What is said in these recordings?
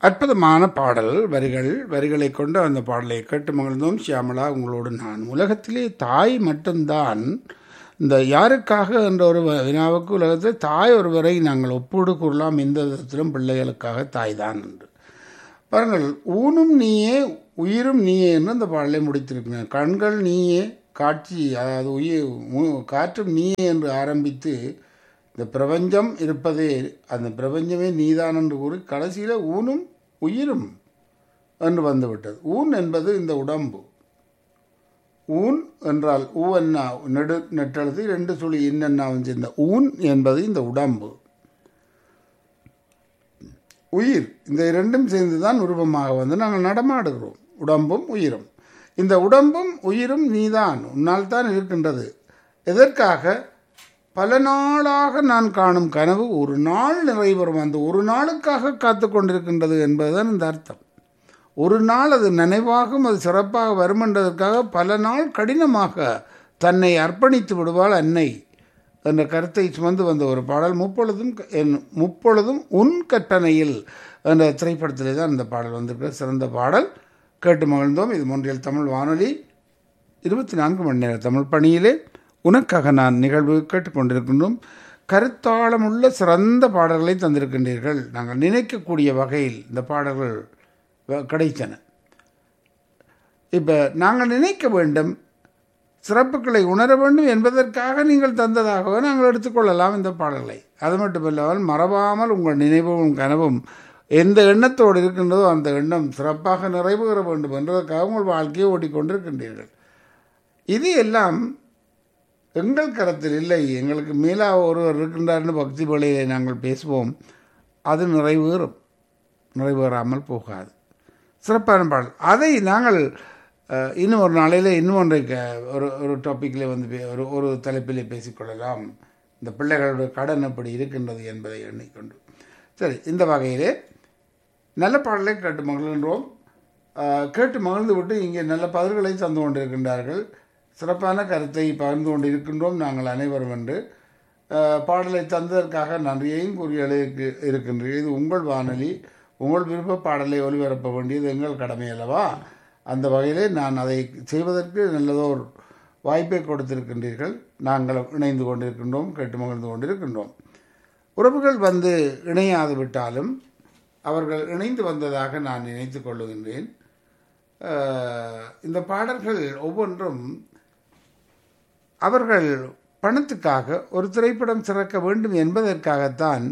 அற்புதமான பாடல் வரிகள் வரிகளை கொண்டு அந்த பாடலை கேட்டு மகிழ்ந்தோம் ஷியாமலா உங்களோடு நான் உலகத்திலே தாய் மட்டும்தான் இந்த யாருக்காக என்ற ஒரு வ- வினாவுக்கு உலகத்தில் தாய் ஒருவரை நாங்கள் ஒப்பீடு கூறலாம் எந்த விதத்திலும் பிள்ளைகளுக்காக தாய் தான் என்று பாருங்கள் ஊனும் நீயே உயிரும் நீயே என்று அந்த பாடலை முடித்திருக்கிறேன் கண்கள் நீயே காட்சி அதாவது உயிர் உ- காற்றும் நீயே என்று ஆரம்பித்து இந்த பிரபஞ்சம் இருப்பதே அந்த பிரபஞ்சமே நீதான் என்று கூறி கடைசியில் ஊனும் உயிரும் என்று வந்துவிட்டது ஊன் என்பது இந்த உடம்பு ஊன் என்றால் ஊ என்ன நெடு நெட்டெழுத்து ரெண்டு சுழி இன்னென்னாவும் சேர்ந்த ஊன் என்பது இந்த உடம்பு உயிர் இந்த இரண்டும் சேர்ந்து தான் உருவமாக வந்து நாங்கள் நடமாடுகிறோம் உடம்பும் உயிரும் இந்த உடம்பும் உயிரும் நீதான் உன்னால் தான் இருக்கின்றது எதற்காக பல நாளாக நான் காணும் கனவு ஒரு நாள் நிறைவேறும் அந்த ஒரு நாளுக்காக காத்து கொண்டிருக்கின்றது என்பதுதான் இந்த அர்த்தம் ஒரு நாள் அது நினைவாகும் அது சிறப்பாக வரும் என்பதற்காக பல நாள் கடினமாக தன்னை அர்ப்பணித்து விடுவாள் அன்னை என்ற கருத்தை சுமந்து வந்த ஒரு பாடல் முப்பொழுதும் க- என் முப்பொழுதும் உன் கட்டணையில் என்ற திரைப்படத்திலே தான் இந்த பாடல் வந்திருக்கிற சிறந்த பாடல் கேட்டு மகிழ்ந்தோம் இது மொன்றியல் தமிழ் வானொலி இருபத்தி நான்கு மணி நேர தமிழ் பணியிலே உனக்காக நான் நிகழ்வு கேட்டுக்கொண்டிருக்கின்றோம் கருத்தாளமுள்ள சிறந்த பாடல்களை தந்திருக்கின்றீர்கள் நாங்கள் நினைக்கக்கூடிய வகையில் இந்த பாடல்கள் வ- கிடைத்தன இப்போ நாங்கள் நினைக்க வேண்டும் சிறப்புகளை உணர வேண்டும் என்பதற்காக நீங்கள் தந்ததாகவே நாங்கள் எடுத்துக்கொள்ளலாம் இந்த பாடல்களை அது மட்டுமில்லாமல் மறவாமல் உங்கள் நினைவும் கனவும் எந்த எண்ணத்தோடு இருக்கின்றதோ அந்த எண்ணம் சிறப்பாக நிறைவேற வேண்டும் என்பதற்காக உங்கள் வாழ்க்கையை ஓடிக்கொண்டிருக்கின்றீர்கள் இது எல்லாம் எங்கள் கரத்தில் இல்லை எங்களுக்கு மேலா ஒருவர் இருக்கின்றார்னு பக்தி வழியிலே நாங்கள் பேசுவோம் அது நிறைவேறும் நிறைவேறாமல் போகாது சிறப்பான பாடல் அதை நாங்கள் அஹ், இன்னும் ஒரு நாளையில் இன்னும் ஒன்றை க- ஒரு ஒரு டாப்பிக்கில் வந்து பே- ஒரு ஒரு தலைப்பிலே பேசிக்கொள்ளலாம் இந்த பிள்ளைகளுடைய கடன் எப்படி இருக்கின்றது என்பதை எண்ணிக்கொண்டு சரி இந்த வகையிலே நல்ல பாடலை கேட்டு மகிழ்கின்றோம் அஹ், கேட்டு மகிழ்ந்து விட்டு இங்கே நல்ல பதில்களை தந்து கொண்டிருக்கின்றார்கள் சிறப்பான கருத்தை பகிர்ந்து கொண்டிருக்கின்றோம் நாங்கள் அனைவரும் என்று அஹ், பாடலை தந்ததற்காக நன்றியையும் கூறிய அளவுக்கு இருக்கின்றீர்கள் இது உங்கள் வானொலி உங்கள் விருப்ப பாடலை ஒளிபரப்ப வேண்டியது எங்கள் கடமை அல்லவா அந்த வகையிலே நான் அதை செய்வதற்கு நல்லதோர் வாய்ப்பை கொடுத்திருக்கின்றீர்கள் நாங்கள் இணைந்து கொண்டிருக்கின்றோம் கேட்டு மகிழ்ந்து கொண்டிருக்கின்றோம் உறவுகள் வந்து இணையாது விட்டாலும் அவர்கள் இணைந்து வந்ததாக நான் நினைத்துக் கொள்ளுகின்றேன் அஹ், இந்த பாடல்கள் ஒவ்வொன்றும் அவர்கள் பணத்துக்காக ஒரு திரைப்படம் சிறக்க வேண்டும் என்பதற்காகத்தான்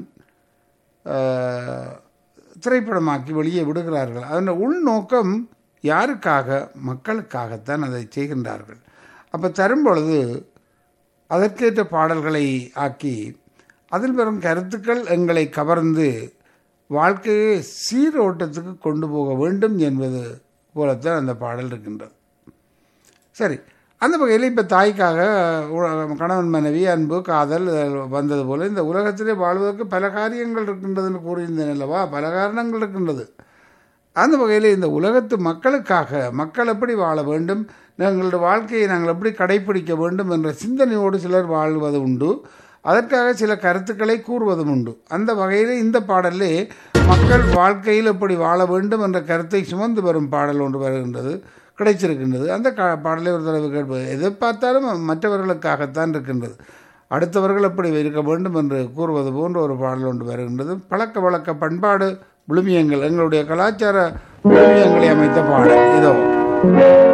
அஹ், திரைப்படமாக்கி வெளியே விடுகிறார்கள் அதன் உள்நோக்கம் யாருக்காக மக்களுக்காகத்தான் அதை செய்கின்றார்கள் அப்போ தரும் பொழுது அதற்கேற்ற பாடல்களை ஆக்கி அதில் வரும் கருத்துக்கள் எங்களை கவர்ந்து வாழ்க்கையை சீரோட்டத்துக்கு கொண்டு போக வேண்டும் என்பது போலத்தான் அந்த பாடல் இருக்கின்றது சரி அந்த வகையில் இப்போ தாய்க்காக உ- கணவன் மனைவி அன்பு காதல் இதெல்லாம் வந்தது போல இந்த உலகத்திலே வாழ்வதற்கு பல காரியங்கள் இருக்கின்றதுன்னு கூறியிருந்தேன் அல்லவா பல காரணங்கள் இருக்கின்றது அந்த வகையில் இந்த உலகத்து மக்களுக்காக மக்கள் எப்படி வாழ வேண்டும் எங்களுடைய வாழ்க்கையை நாங்கள் எப்படி கடைப்பிடிக்க வேண்டும் என்ற சிந்தனையோடு சிலர் வாழ்வது உண்டு அதற்காக சில கருத்துக்களை கூறுவதும் உண்டு அந்த வகையில் இந்த பாடலே மக்கள் வாழ்க்கையில் எப்படி வாழ வேண்டும் என்ற கருத்தை சுமந்து வரும் பாடல் ஒன்று வருகின்றது கிடைச்சிருக்கின்றது அந்த கா பாடலை ஒரு தடவை கேட்பது எதை பார்த்தாலும் மற்றவர்களுக்காகத்தான் இருக்கின்றது அடுத்தவர்கள் எப்படி இருக்க வேண்டும் என்று கூறுவது போன்ற ஒரு பாடல் ஒன்று வருகின்றது பழக்க வழக்க பண்பாடு விழுமியங்கள் எங்களுடைய கலாச்சார விழுமியங்களை அமைத்த பாடல் இதோ